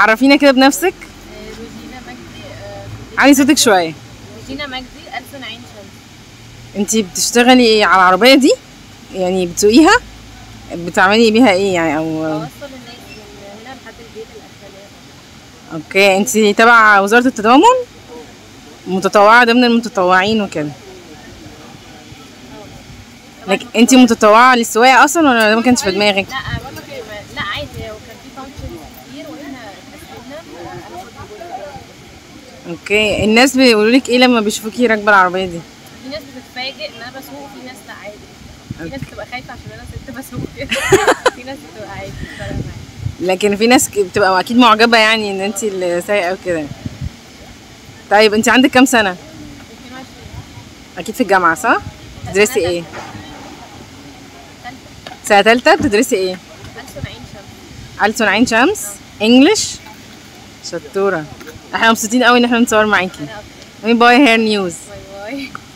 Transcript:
عرفينا كده بنفسك آه، روجينا مجدي آه، علي صوتك شويه روجينا مجدي ألسن عين شمس انتي بتشتغلي ايه على العربيه دي يعني بتسوقيها بتعملي بيها ايه يعني او بوصل الناس من هنا لحد البيت الأكلات اوكي انتي تبع وزاره التضامن متطوعه ضمن المتطوعين وكده لكن انتي متطوعه للسواقه اصلا ولا ده ما كانش في دماغك لا برضه في لا عادي وكان في فانكشنز كتير واحنا اتقسمنا فانا كنت جزء اوكي الناس بيقولوا لك ايه لما بيشوفوكي راكبه العربيه دي في ناس بتتفاجئ ان انا بسوق وفي ناس لا عادي في ناس بتبقى خايفه عشان انا ست بسوق كده في ناس بتبقى عادي مش فارقة معايا. لكن في ناس ك- بتبقى اكيد معجبه يعني ان انتي اللي سايقه وكده طيب انتي عندك كام سنه 22 اكيد في الجامعه صح بتدرسي سنة ايه تالتة سنه تالتة بتدرسي ايه ألسن عين شمس ألسن عين شمس انجلش شطوره احنا مبسوطين قوي ان احنا نتصور معاكي انا اكتر باي هير نيوز باي باي